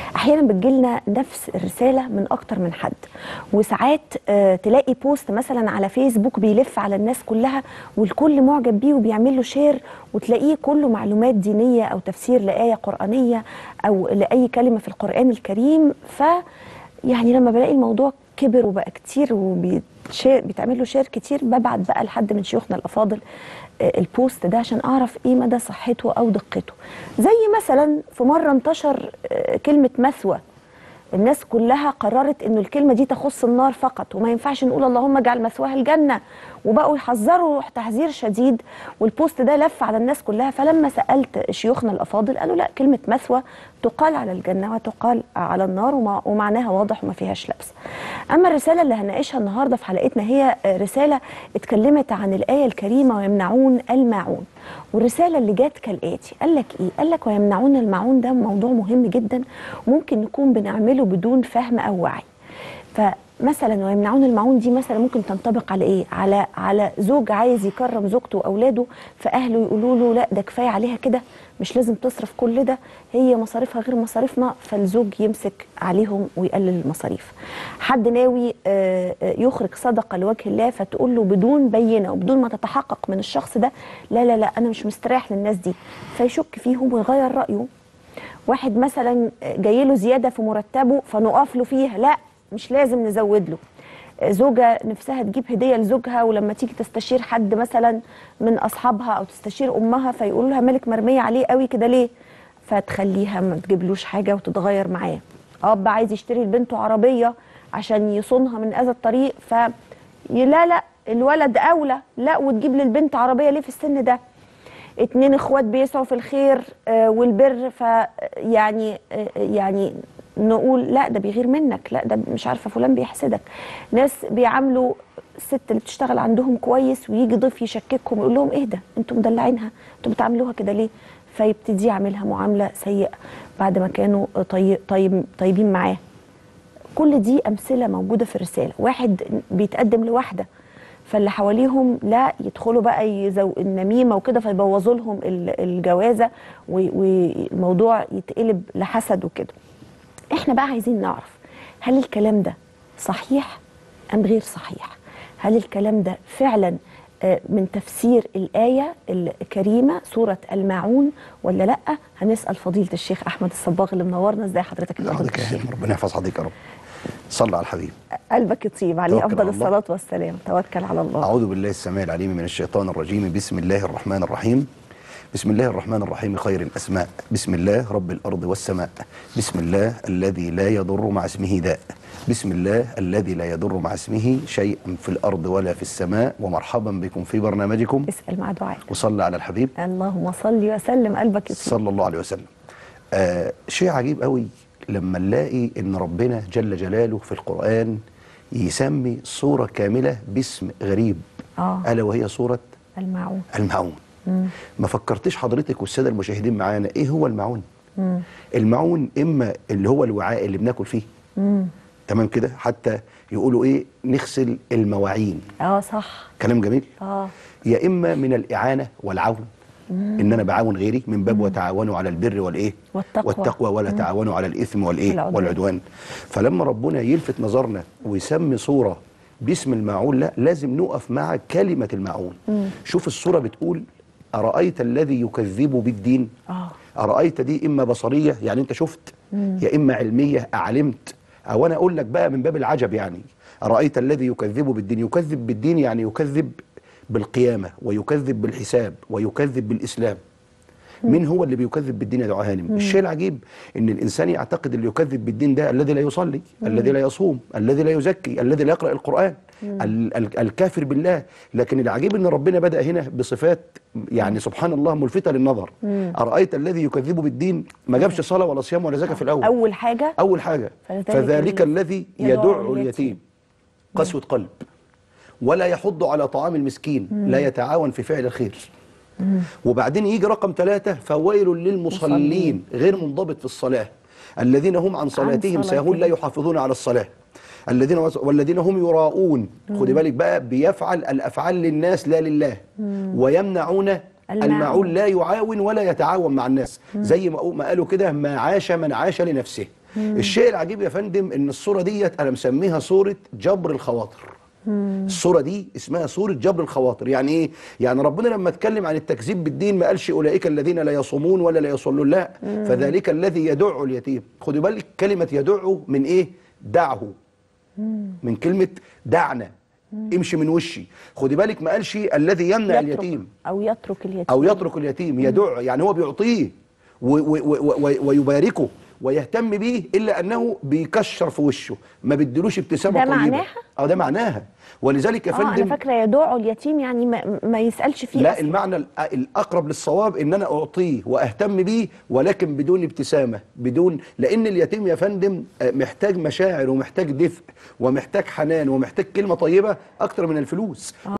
احيانا بتجيلنا نفس الرساله من اكتر من حد وساعات آه، تلاقي بوست مثلا على فيسبوك بيلف على الناس كلها والكل معجب بيه وبيعمل له شير وتلاقيه كله معلومات دينيه او تفسير لايه قرانيه او لاي كلمه في القران الكريم ف يعني لما بلاقي الموضوع كبر وبقى كتير وبيتعمل له شير كتير ببعت بقى لحد من شيوخنا الافاضل آه، البوست ده عشان اعرف ايه مدى صحته او دقته زي مثلا في مره انتشر آه، كلمه مثوى الناس كلها قررت انه الكلمه دي تخص النار فقط وما ينفعش نقول اللهم اجعل مثواها الجنه وبقوا يحذروا تحذير شديد والبوست ده لف على الناس كلها فلما سالت شيوخنا الافاضل قالوا لا كلمه مثوى تقال على الجنه وتقال على النار ومع- ومعناها واضح وما فيهاش لبس. اما الرساله اللي هنناقشها النهارده في حلقتنا هي رساله اتكلمت عن الايه الكريمه ويمنعون الماعون. والرساله اللي جت كالاتي قال لك ايه؟ قال لك ويمنعون الماعون ده موضوع مهم جدا وممكن نكون بنعمله بدون فهم او وعي. فمثلا ويمنعون المعون دي مثلا ممكن تنطبق على ايه؟ على على زوج عايز يكرم زوجته واولاده فاهله يقولوا له لا ده كفايه عليها كده مش لازم تصرف كل ده هي مصاريفها غير مصاريفنا فالزوج يمسك عليهم ويقلل المصاريف. حد ناوي آه، آه، يخرج صدقه لوجه الله فتقول له بدون بينه وبدون ما تتحقق من الشخص ده لا لا لا انا مش مستريح للناس دي فيشك فيهم ويغير رايه. واحد مثلا جاي له زياده في مرتبه فنقف له فيها لا مش لازم نزود له زوجة نفسها تجيب هدية لزوجها ولما تيجي تستشير حد مثلا من أصحابها أو تستشير أمها فيقولوا لها مالك مرمية عليه قوي كده ليه فتخليها ما تجيبلوش حاجة وتتغير معاه أب عايز يشتري لبنته عربية عشان يصونها من أذى الطريق ف لا لا الولد أولى لا وتجيب للبنت عربية ليه في السن ده اتنين اخوات بيسعوا في الخير آه، والبر ف يعني آه، يعني نقول لا ده بيغير منك لا ده مش عارفه فلان بيحسدك ناس بيعاملوا الست اللي بتشتغل عندهم كويس ويجي ضيف يشككهم يقول لهم ايه ده انتوا مدلعينها انتوا بتعاملوها كده ليه فيبتدي يعملها معامله سيئه بعد ما كانوا طيب طيب طيبين معاه كل دي امثله موجوده في الرساله واحد بيتقدم لواحده فاللي حواليهم لا يدخلوا بقى يزو النميمه وكده فيبوظوا لهم ال- الجوازه و- والموضوع يتقلب لحسد وكده احنا بقى عايزين نعرف هل الكلام ده صحيح ام غير صحيح هل الكلام ده فعلا آه، من تفسير الآية الكريمة سورة الماعون ولا لأ هنسأل فضيلة الشيخ أحمد الصباغ اللي منورنا ازاي حضرتك يا حضرتك يا الشيخ هانم ربنا يحفظ حضرتك يا رب صلى على الحبيب قلبك يطيب عليه توكل أفضل على الله. الصلاة والسلام توكل على الله أعوذ بالله السميع العليم من الشيطان الرجيم بسم الله الرحمن الرحيم بسم الله الرحمن الرحيم خير الأسماء بسم الله رب الأرض والسماء بسم الله الذي لا يضر مع اسمه داء بسم الله الذي لا يضر مع اسمه شيء في الأرض ولا في السماء ومرحبا بكم في برنامجكم اسأل مع دعاء وصلى على الحبيب اللهم صل وسلم قلبك يطيب صلى الله عليه وسلم آه شيء عجيب قوي لما نلاقي ان ربنا جل جلاله في القرآن يسمي سورة كاملة باسم غريب آه. ألا وهي سورة الماعون المعون ما فكرتش حضرتك والسادة المشاهدين معانا ايه هو المعون المعون اما اللي هو الوعاء اللي بناكل فيه تمام كده حتى يقولوا ايه نغسل المواعين اه صح كلام جميل اه يا اما من الاعانه والعون ان انا بعاون غيري من باب وتعاونوا على البر والايه والتقوى. والتقوى ولا تعاونوا على الاثم والايه والعدوان. والعدوان فلما ربنا يلفت نظرنا ويسمي صوره باسم الماعون لا لازم نقف مع كلمه الماعون شوف الصوره بتقول ارايت الذي يكذب بالدين اه أرأيت دي إما بصرية يعني أنت شفت يا إما علمية أعلمت أو أنا أقول لك بقى من باب العجب يعني أرأيت الذي يكذب بالدين يكذب بالدين يعني يكذب بالقيامة ويكذب بالحساب ويكذب بالإسلام مين هو اللي بيكذب بالدين يا دعاء هانم الشيء العجيب ان الانسان يعتقد اللي يكذب بالدين ده الذي لا يصلي الذي لا يصوم الذي لا يزكي الذي لا يقرا القران ال- ال- الكافر بالله لكن العجيب ان ربنا بدا هنا بصفات يعني سبحان الله ملفته للنظر ارايت الذي يكذب بالدين ما جابش صلاه ولا صيام ولا زكاه في الاول اول حاجه اول حاجه فذلك فذلك الذي يدع يدع اليتيم. اليتيم قسوه قلب ولا يحض على طعام المسكين لا يتعاون في فعل الخير وبعدين يجي رقم ثلاثة فويل للمصلين غير منضبط في الصلاة الذين هم عن صلاتهم ساهون لا يحافظون على الصلاة الذين والذين هم يراؤون خدي بالك بقى بيفعل الافعال للناس لا لله ويمنعون الماعون. الماعون لا يعاون ولا يتعاون مع الناس زي ما ما قالوا كده ما عاش من عاش لنفسه الشيء العجيب يا فندم ان الصوره ديت انا مسميها صوره جبر الخواطر الصورة دي اسمها صورة جبر الخواطر يعني ايه؟ يعني ربنا لما اتكلم عن التكذيب بالدين ما قالش اولئك الذين لا يصومون ولا لا يصلون لا فذلك الذي يدع اليتيم خدوا بالك كلمة يدع من ايه؟ دعه من كلمة دعنا امشي من وشي خدي بالك ما قالش الذي يمنع يترك اليتيم او يترك اليتيم او يترك اليتيم يدع يعني هو بيعطيه و- و- و- و- ويباركه ويهتم بيه الا انه بيكشر في وشه ما بيديلوش ابتسامه ده طيبه معناها؟ اه ده معناها ولذلك يا اه انا فندم فاكره يدعو اليتيم يعني ما, ما يسالش فيه لا أصلاً. المعنى الأ- الاقرب للصواب ان انا اعطيه واهتم بيه ولكن بدون ابتسامه بدون لان اليتيم يا فندم آه، محتاج مشاعر ومحتاج دفء ومحتاج حنان ومحتاج كلمه طيبه اكتر من الفلوس